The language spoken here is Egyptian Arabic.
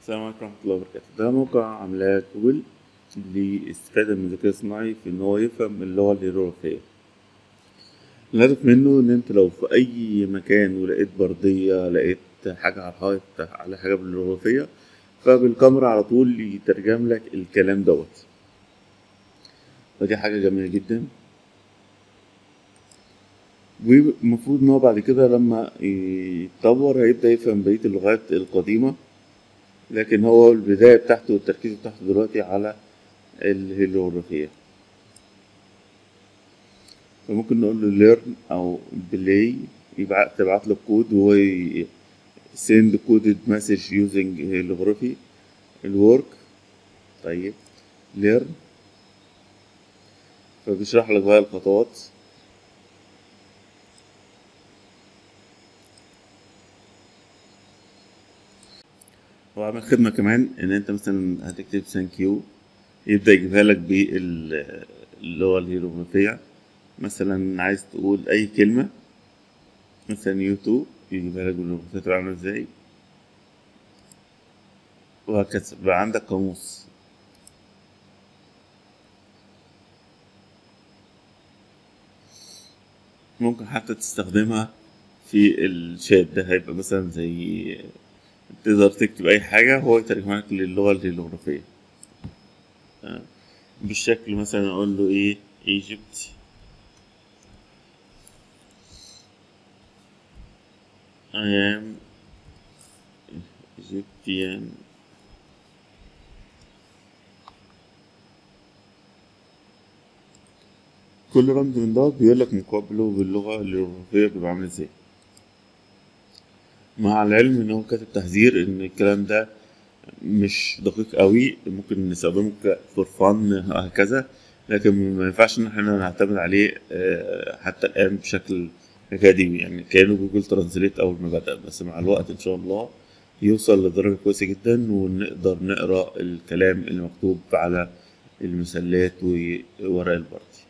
السلام عليكم ورحمة الله وبركاته ده موقع عاملاه جوجل للاستفادة من الذكاء الصناعي في إن هو يفهم اللغة الهيروغليفية الهدف منه إن أنت لو في أي مكان ولقيت بردية لقيت حاجة على الحائط على حاجة بالهيروغليفية فبالكاميرا على طول يترجم لك الكلام دوت فدي حاجة جميلة جدا والمفروض إن هو بعد كده لما يتطور هيبدأ يفهم بقية اللغات القديمة لكن هو البداية بتاعته والتركيز بتاعته دلوقتي على الهيروغليفية فممكن نقول له learn أو play يبعت تبعت له كود وهو send coded message using hieroglyphy الورك طيب learn فبيشرح لك بقى الخطوات وعمل خدمة كمان إن أنت مثلا هتكتب ثانك يو يبدأ يجيبها لك باللغة الهيروغليفية مثلا عايز تقول أي كلمة مثلا يوتيوب يجيبها لك بالهيروغليفية تبقى عاملة ازاي وهكذا بقى عندك قاموس ممكن حتى تستخدمها في الشات ده هيبقى مثلا زي تقدر تكتب أي حاجة هو يترجمها لك للغة الهيروغليفية بالشكل مثلا أقول له إيه Egypt I am Egyptian كل رمز من دوت بيقول لك مقابله باللغة الهيروغليفية بيبقى عامل ازاي مع العلم ان هو كاتب تحذير ان الكلام ده مش دقيق قوي ممكن نستخدمه فور فن هكذا لكن ما ينفعش ان احنا نعتمد عليه حتى الان بشكل اكاديمي يعني كانه جوجل ترانزليت اول ما بدا بس مع الوقت ان شاء الله يوصل لدرجه كويسه جدا ونقدر نقرا الكلام المكتوب على المسلات وورق البردي